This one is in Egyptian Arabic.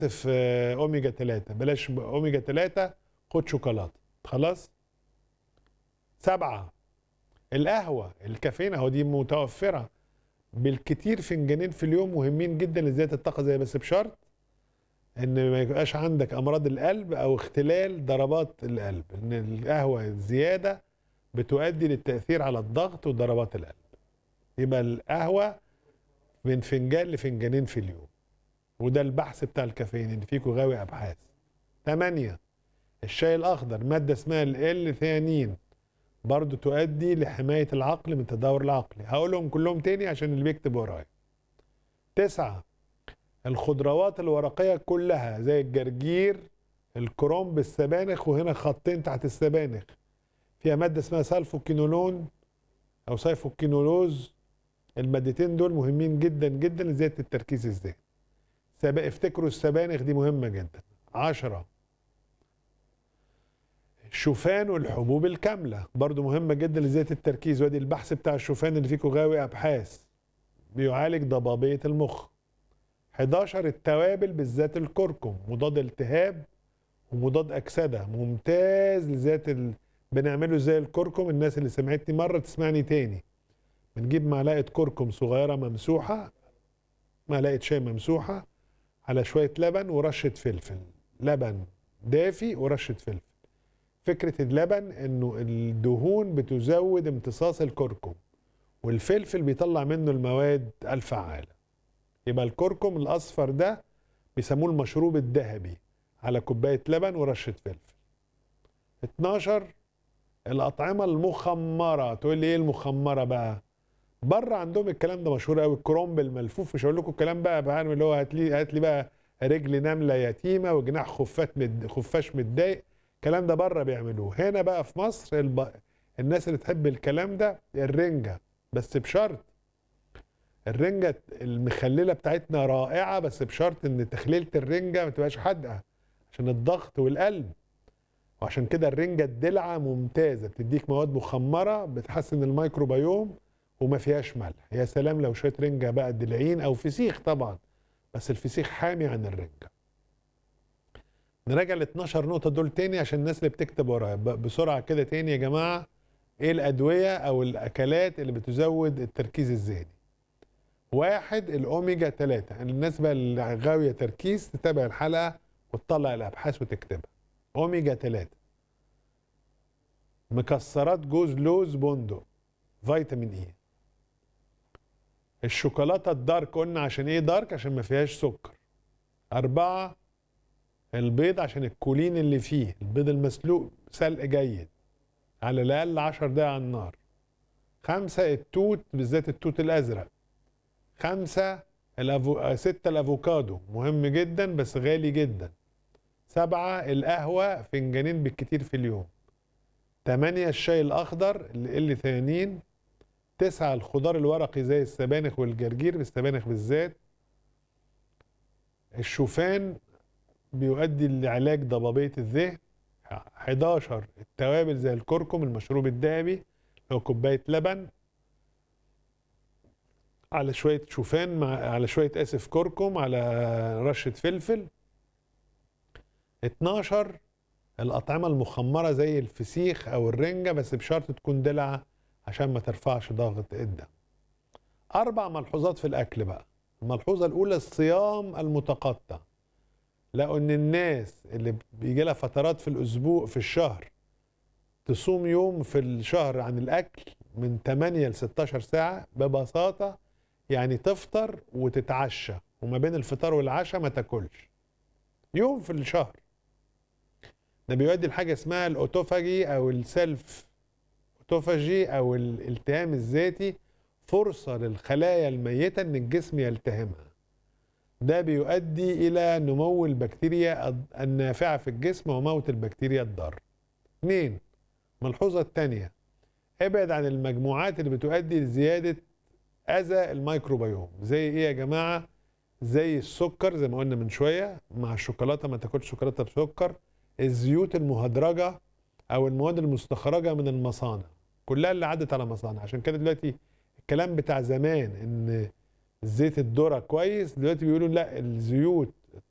في اوميجا 3 بلاش اوميجا 3 خد شوكولاته خلاص سبعة القهوة الكافيين اهو دي متوفرة بالكتير فنجانين في اليوم مهمين جدا لزيادة الطاقة زي بس بشرط ان ما يبقاش عندك امراض القلب او اختلال ضربات القلب ان القهوة الزيادة بتؤدي للتأثير على الضغط وضربات القلب يبقى القهوة من فنجان لفنجانين في اليوم وده البحث بتاع الكافيين اللي فيكو غاوي ابحاث ثمانية الشاي الاخضر مادة اسمها ال ثيانين برضو تؤدي لحماية العقل من التدهور العقلي هقولهم كلهم تاني عشان اللي بيكتب ورايا تسعة الخضروات الورقية كلها زي الجرجير الكرنب السبانخ وهنا خطين تحت السبانخ فيها مادة اسمها سلفوكينولون أو سيفوكينولوز المادتين دول مهمين جدا جدا لزيادة التركيز الذهني سب... افتكروا السبانخ دي مهمة جدا عشرة الشوفان والحبوب الكاملة برضو مهمة جدا لزيادة التركيز وادي البحث بتاع الشوفان اللي فيكو غاوي أبحاث بيعالج ضبابية المخ 11 التوابل بالذات الكركم مضاد التهاب ومضاد أكسدة ممتاز لزيادة ال... بنعمله زي الكركم الناس اللي سمعتني مرة تسمعني تاني بنجيب معلقة كركم صغيرة ممسوحة معلقة شاي ممسوحة على شوية لبن ورشة فلفل لبن دافي ورشة فلفل فكرة اللبن انه الدهون بتزود امتصاص الكركم والفلفل بيطلع منه المواد الفعالة يبقى الكركم الاصفر ده بيسموه المشروب الذهبي على كوباية لبن ورشة فلفل 12 الأطعمة المخمرة تقول لي ايه المخمرة بقى بره عندهم الكلام ده مشهور قوي الكرومب الملفوف مش هقول لكم الكلام بقى بعالم اللي هو هات لي هات لي بقى رجل نمله يتيمه وجناح خفات مد خفاش متضايق الكلام ده بره بيعملوه هنا بقى في مصر الب... الناس اللي تحب الكلام ده الرنجه بس بشرط الرنجه المخلله بتاعتنا رائعه بس بشرط ان تخليله الرنجه ما تبقاش حادقه عشان الضغط والقلب وعشان كده الرنجه الدلعه ممتازه بتديك مواد مخمره بتحسن الميكروبيوم وما فيهاش ملح يا سلام لو شويه رنجه بقى دلعين او فسيخ طبعا بس الفسيخ حامي عن الرنجه نراجع ال 12 نقطه دول تاني عشان الناس اللي بتكتب ورايا بسرعه كده تاني يا جماعه ايه الادويه او الاكلات اللي بتزود التركيز الذهني واحد الاوميجا 3 الناس بقى اللي غاويه تركيز تتابع الحلقه وتطلع الابحاث وتكتبها اوميجا 3 مكسرات جوز لوز بندق فيتامين اي الشوكولاته الدارك قلنا عشان ايه دارك عشان ما فيهاش سكر أربعة البيض عشان الكولين اللي فيه البيض المسلوق سلق جيد على الأقل 10 دقايق على النار خمسة التوت بالذات التوت الأزرق خمسة الأفو... ستة الأفوكادو مهم جدا بس غالي جدا سبعة القهوة فنجانين بالكتير في اليوم تمانية الشاي الأخضر اللي ثيانين تسعة الخضار الورقي زي السبانخ والجرجير السبانخ بالذات الشوفان بيؤدي لعلاج ضبابية الذهن 11 التوابل زي الكركم المشروب الذهبي لو كوباية لبن على شوية شوفان مع على شوية آسف كركم على رشة فلفل 12 الأطعمة المخمرة زي الفسيخ أو الرنجة بس بشرط تكون دلعة عشان ما ترفعش ضغط الدم أربع ملحوظات في الأكل بقى الملحوظة الأولى الصيام المتقطع لقوا إن الناس اللي بيجي لها فترات في الأسبوع في الشهر تصوم يوم في الشهر عن الأكل من 8 ل 16 ساعة ببساطة يعني تفطر وتتعشى وما بين الفطار والعشاء ما تاكلش يوم في الشهر ده بيؤدي لحاجة اسمها الأوتوفاجي أو السلف اوتوفاجي او الالتهام الذاتي فرصة للخلايا الميتة ان الجسم يلتهمها ده بيؤدي الى نمو البكتيريا النافعة في الجسم وموت البكتيريا الضارة اثنين ملحوظة الثانية ابعد عن المجموعات اللي بتؤدي لزيادة اذى الميكروبيوم زي ايه يا جماعة زي السكر زي ما قلنا من شوية مع الشوكولاتة ما تاكلش شوكولاتة بسكر الزيوت المهدرجة او المواد المستخرجة من المصانع كلها اللي عدت على مصانع عشان كده دلوقتي الكلام بتاع زمان ان زيت الذره كويس دلوقتي بيقولوا لا الزيوت